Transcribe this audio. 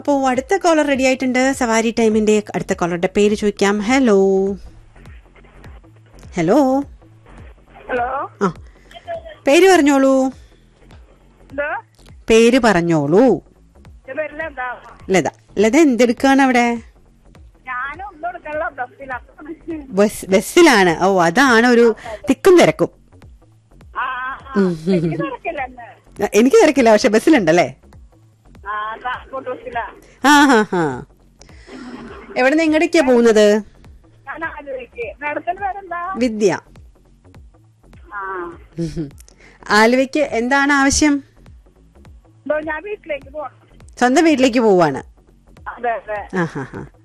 അപ്പോൾ അടുത്ത collar ready ആയിട്ടുണ്ട് സവാരി ടൈമിന്റെ അടുത്ത കോളറുടെ പേര് ചോദിക്കാം ഹലോ ഹലോ ഹലോ ആ പേര് പറഞ്ഞോളൂ എന്തോ പേര് പറഞ്ഞോളൂ ഇതെല്ലാം എന്താ ലത ലത എന്തെടുക്കാണ് അവിടെ ഞാനും ഒന്നും എടുക്കല്ല ബസ്സിലാണ് ബസ് ബസ്സിലാണ് ഓ അതാണ് ഒരു തിക്കും തിരക്കും ആ ആ, എനിക്ക് തിരക്കില്ല എന്ന് ആ, എനിക്ക് തിരക്കില്ല പക്ഷെ ബസ്സിലുണ്ടല്ലേ ആ ട്രാൻസ്പോർട്ട് ബസ്സിലാ ആ ഹാ ഹാ എവിടെ നിന്ന് എങ്ങടേക്കാ പോകുന്നത് ഞാൻ ആലോചിക്ക് നടത്തിന് പേരെന്താ വിദ്യ ആ ഉം. ആലുവയ്ക്ക് എന്താണ് ആവശ്യം എന്തോ ഞാൻ വീട്ടിലേക്ക് പോകണം സ്വന്തം വീട്ടിലേക്ക് പോവാണ് അതെ അതെ ആ ഹാ ഹാ